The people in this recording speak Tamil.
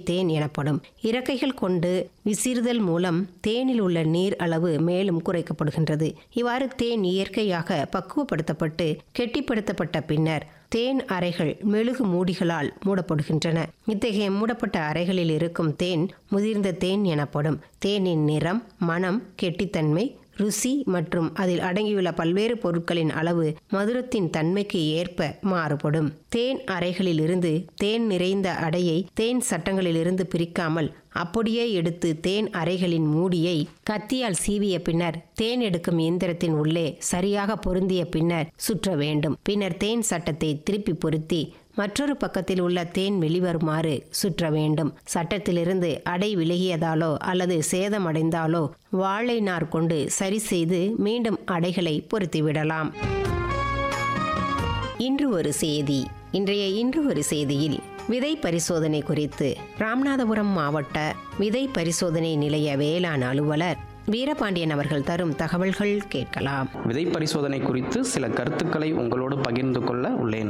தேன் எனப்படும் இறக்கைகள் கொண்டு விசிறுதல் மூலம் தேனில் உள்ள நீர் அளவு மேலும் குறைக்கப்படுகின்றது இவ்வாறு தேன் இயற்கையாக பக்குவப்படுத்தப்பட்டு கெட்டிப்படுத்தப்பட்ட பின்னர் தேன் அறைகள் மெழுகு மூடிகளால் மூடப்படுகின்றன இத்தகைய மூடப்பட்ட அறைகளில் இருக்கும் தேன் முதிர்ந்த தேன் எனப்படும் தேனின் நிறம் மனம் கெட்டித்தன்மை ருசி மற்றும் அதில் அடங்கியுள்ள பல்வேறு பொருட்களின் அளவு மதுரத்தின் தன்மைக்கு ஏற்ப மாறுபடும் தேன் அறைகளில் இருந்து தேன் நிறைந்த அடையை தேன் சட்டங்களிலிருந்து பிரிக்காமல் அப்படியே எடுத்து தேன் அறைகளின் மூடியை கத்தியால் சீவிய பின்னர் தேன் எடுக்கும் இயந்திரத்தின் உள்ளே சரியாக பொருந்திய பின்னர் சுற்ற வேண்டும் பின்னர் தேன் சட்டத்தை திருப்பி பொருத்தி மற்றொரு பக்கத்தில் உள்ள தேன் வெளிவருமாறு சுற்ற வேண்டும் சட்டத்திலிருந்து அடை விலகியதாலோ அல்லது சேதமடைந்தாலோ வாழை நார் கொண்டு சரி செய்து மீண்டும் அடைகளை பொருத்திவிடலாம் இன்று ஒரு செய்தி இன்றைய இன்று ஒரு செய்தியில் விதை பரிசோதனை குறித்து ராமநாதபுரம் மாவட்ட விதை பரிசோதனை நிலைய வேளாண் அலுவலர் வீரபாண்டியன் அவர்கள் தரும் தகவல்கள் கேட்கலாம் விதை பரிசோதனை குறித்து சில கருத்துக்களை உங்களோடு பகிர்ந்து கொள்ள உள்ளேன்